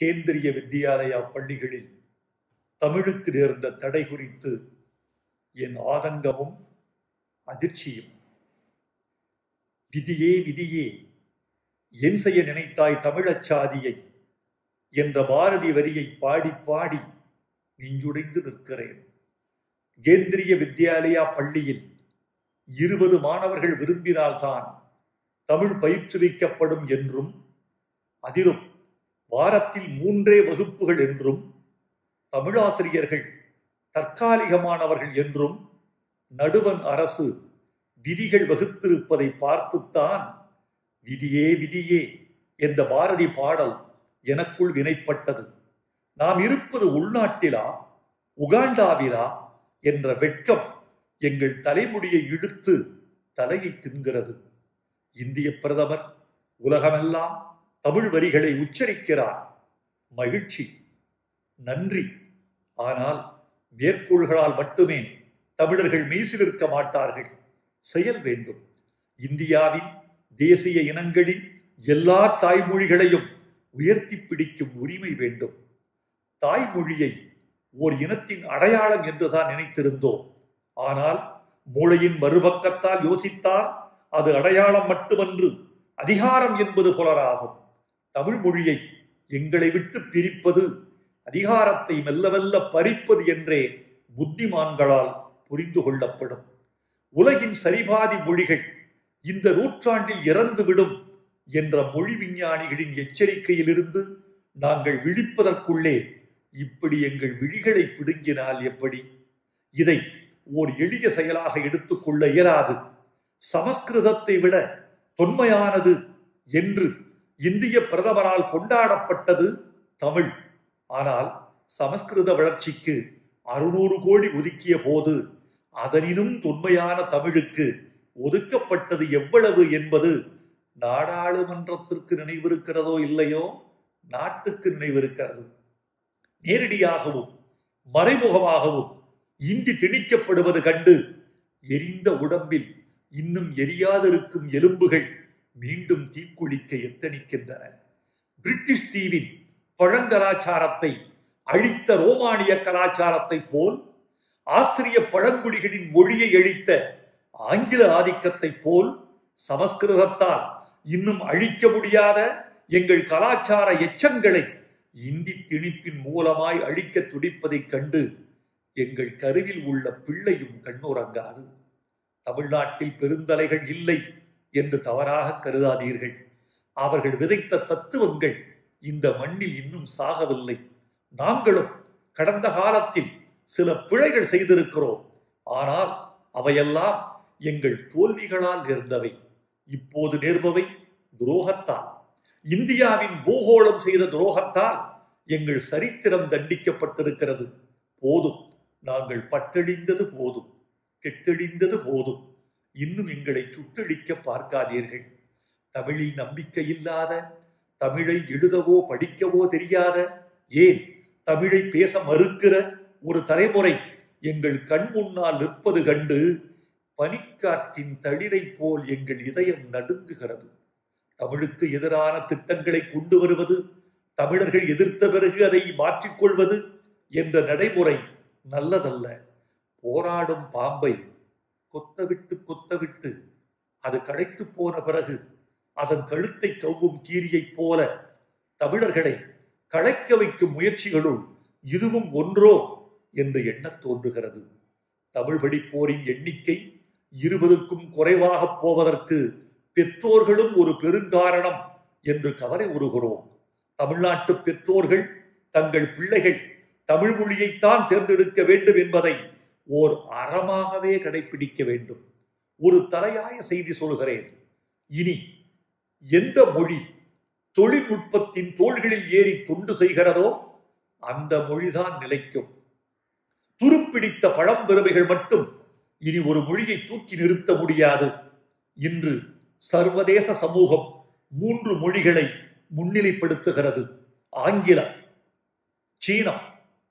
கேந்திரிய வித்யாலயா பள்ளிகளில் தமிழுக்கு நேர்ந்த தடை குறித்து என் ஆதங்கமும் அதிர்ச்சியும் விதியே விதியே என் செய்ய நினைத்தாய் தமிழச் சாதியை என்ற பாரதி வரியை பாடி பாடி நெஞ்சுடைந்து நிற்கிறேன் கேந்திரிய வித்யாலயா பள்ளியில் இருபது மாணவர்கள் விரும்பினால்தான் தமிழ் பயிற்றுவிக்கப்படும் என்றும் அதிலும் வாரத்தில் மூன்றே வகுப்புகள் என்றும் தமிழாசிரியர்கள் தற்காலிகமானவர்கள் என்றும் நடுவன் அரசு விதிகள் வகுத்திருப்பதை பார்த்துத்தான் விதியே விதியே என்ற பாரதி பாடல் எனக்குள் வினைப்பட்டது நாம் இருப்பது உள்நாட்டிலா உகாண்டாவிலா என்ற வெட்கம் எங்கள் தலைமுடியை இழுத்து தலையை தின்கிறது இந்திய பிரதமர் உலகமெல்லாம் தமிழ் வரிகளை உச்சரிக்கிறார் மகிழ்ச்சி நன்றி ஆனால் மேற்கோள்களால் மட்டுமே தமிழர்கள் மெய்சிலிருக்க மாட்டார்கள் செயல் வேண்டும் இந்தியாவின் தேசிய இனங்களின் எல்லா தாய்மொழிகளையும் உயர்த்தி பிடிக்கும் உரிமை வேண்டும் தாய்மொழியை ஓர் இனத்தின் அடையாளம் என்றுதான் நினைத்திருந்தோம் ஆனால் மூளையின் மறுபக்கத்தால் யோசித்தால் அது அடையாளம் மட்டுமன்று அதிகாரம் என்பது புலராகும் தமிழ் மொழியை எங்களை விட்டு பிரிப்பது அதிகாரத்தை மெல்ல மெல்ல பறிப்பது என்றே புத்திமான்களால் புரிந்து கொள்ளப்படும் உலகின் சரிபாதி மொழிகள் இந்த நூற்றாண்டில் இறந்துவிடும் என்ற மொழி விஞ்ஞானிகளின் எச்சரிக்கையிலிருந்து நாங்கள் விழிப்பதற்குள்ளே இப்படி எங்கள் விழிகளை பிடுங்கினால் எப்படி இதை ஓர் எளிய செயலாக எடுத்துக்கொள்ள இயலாது சமஸ்கிருதத்தை விட தொன்மையானது என்று இந்திய பிரதமரால் கொண்டாடப்பட்டது தமிழ் ஆனால் சமஸ்கிருத வளர்ச்சிக்கு அறுநூறு கோடி ஒதுக்கிய போது அதனினும் தொன்மையான தமிழுக்கு ஒதுக்கப்பட்டது எவ்வளவு என்பது நாடாளுமன்றத்திற்கு நினைவிருக்கிறதோ இல்லையோ நாட்டுக்கு நினைவிருக்கிறது நேரடியாகவும் மறைமுகமாகவும் இந்தி திணிக்கப்படுவது கண்டு எரிந்த உடம்பில் இன்னும் எரியாதிருக்கும் எலும்புகள் மீண்டும் தீக்குளிக்க எத்தனிக்கின்றன பிரிட்டிஷ் தீவின் பழங்கலாச்சாரத்தை அழித்த ரோமானிய கலாச்சாரத்தை போல் ஆஸ்திரிய பழங்குடிகளின் மொழியை அழித்த ஆங்கில ஆதிக்கத்தை போல் சமஸ்கிருதத்தால் இன்னும் அழிக்க முடியாத எங்கள் கலாச்சார எச்சங்களை இந்தி திணிப்பின் மூலமாய் அழிக்க துடிப்பதைக் கண்டு எங்கள் கருவில் உள்ள பிள்ளையும் கண்ணுறங்காது தமிழ்நாட்டில் பெருந்தலைகள் இல்லை என்று தவறாக கருதாதீர்கள் அவர்கள் விதைத்த தத்துவங்கள் இந்த மண்ணில் இன்னும் சாகவில்லை நாங்களும் கடந்த காலத்தில் சில பிழைகள் செய்திருக்கிறோம் ஆனால் அவையெல்லாம் எங்கள் தோல்விகளால் நேர்ந்தவை இப்போது நேர்பவை துரோகத்தால் இந்தியாவின் பூகோளம் செய்த துரோகத்தால் எங்கள் சரித்திரம் தண்டிக்கப்பட்டிருக்கிறது போதும் நாங்கள் பட்டழிந்தது போதும் கெட்டழிந்தது போதும் இன்னும் எங்களை சுட்டழிக்க பார்க்காதீர்கள் தமிழில் நம்பிக்கை இல்லாத தமிழை எழுதவோ படிக்கவோ தெரியாத ஏன் தமிழை பேச மறுக்கிற ஒரு தலைமுறை எங்கள் கண் முன்னால் நிற்பது கண்டு பனிக்காற்றின் தளிரை போல் எங்கள் இதயம் நடுங்குகிறது தமிழுக்கு எதிரான திட்டங்களை கொண்டு வருவது தமிழர்கள் எதிர்த்த பிறகு அதை மாற்றிக்கொள்வது என்ற நடைமுறை நல்லதல்ல போராடும் பாம்பை கொத்தவிட்டு கொத்தவிட்டு அது களைத்து போன பிறகு அதன் கழுத்தை கவ்வும் கீரியைப் போல தமிழர்களை களைக்க வைக்கும் முயற்சிகளுள் இதுவும் ஒன்றோ என்று எண்ணத் தோன்றுகிறது தமிழ் படிப்போரின் எண்ணிக்கை இருபதுக்கும் குறைவாக போவதற்கு பெற்றோர்களும் ஒரு பெருங்காரணம் என்று கவலை உறுகிறோம் தமிழ்நாட்டு பெற்றோர்கள் தங்கள் பிள்ளைகள் தமிழ் மொழியைத்தான் தேர்ந்தெடுக்க வேண்டும் என்பதை ஓர் அறமாகவே கடைபிடிக்க வேண்டும் ஒரு தலையாய செய்தி சொல்கிறேன் இனி எந்த மொழி தொழில்நுட்பத்தின் தோள்களில் ஏறி தொண்டு செய்கிறதோ அந்த மொழிதான் நிலைக்கும் துருப்பிடித்த பழம்பெருமைகள் மட்டும் இனி ஒரு மொழியை தூக்கி நிறுத்த முடியாது இன்று சர்வதேச சமூகம் மூன்று மொழிகளை முன்னிலைப்படுத்துகிறது ஆங்கிலம் சீனம்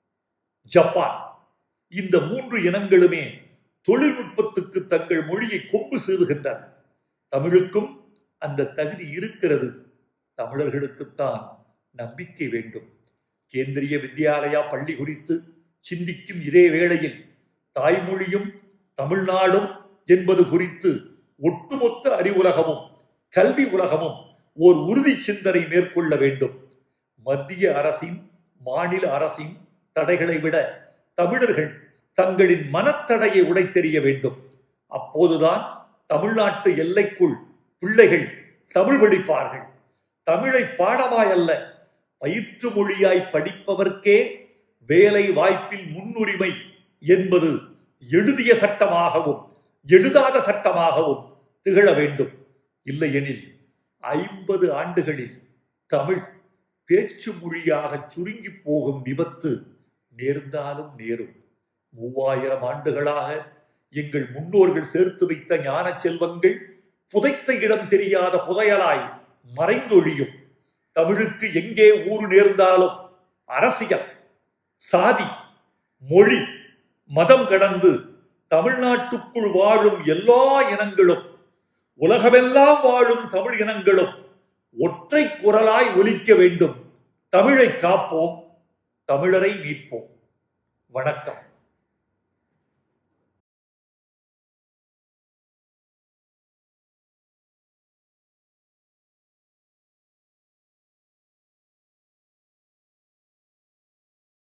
ஜப்பான் இந்த மூன்று இனங்களுமே தொழில்நுட்பத்துக்கு தங்கள் மொழியை கொம்பு சீவுகின்றன தமிழுக்கும் அந்த தகுதி இருக்கிறது தமிழர்களுக்குத்தான் நம்பிக்கை வேண்டும் கேந்திரிய வித்யாலயா பள்ளி குறித்து சிந்திக்கும் இதே வேளையில் தாய்மொழியும் தமிழ்நாடும் என்பது குறித்து ஒட்டுமொத்த அறிவுலகமும் கல்வி உலகமும் ஓர் உறுதி சிந்தனை மேற்கொள்ள வேண்டும் மத்திய அரசின் மாநில அரசின் தடைகளை விட தமிழர்கள் தங்களின் மனத்தடையை உடைத்தெறிய வேண்டும் அப்போதுதான் தமிழ்நாட்டு எல்லைக்குள் பிள்ளைகள் தமிழ் படிப்பார்கள் தமிழை பாடமாய் அல்ல பயிற்று மொழியாய் படிப்பவர்க்கே வேலை வாய்ப்பில் முன்னுரிமை என்பது எழுதிய சட்டமாகவும் எழுதாத சட்டமாகவும் திகழ வேண்டும் இல்லையெனில் ஐம்பது ஆண்டுகளில் தமிழ் பேச்சு மொழியாக சுருங்கி போகும் விபத்து நேர்ந்தாலும் நேரும் மூவாயிரம் ஆண்டுகளாக எங்கள் முன்னோர்கள் சேர்த்து வைத்த ஞான செல்வங்கள் புதைத்த இடம் தெரியாத புதையலாய் மறைந்தொழியும் தமிழுக்கு எங்கே ஊறு நேர்ந்தாலும் அரசியல் சாதி மொழி மதம் கடந்து தமிழ்நாட்டுக்குள் வாழும் எல்லா இனங்களும் உலகமெல்லாம் வாழும் தமிழ் இனங்களும் ஒற்றை குரலாய் ஒலிக்க வேண்டும் தமிழை காப்போம் தமிழரை மீட்போம் வணக்கம்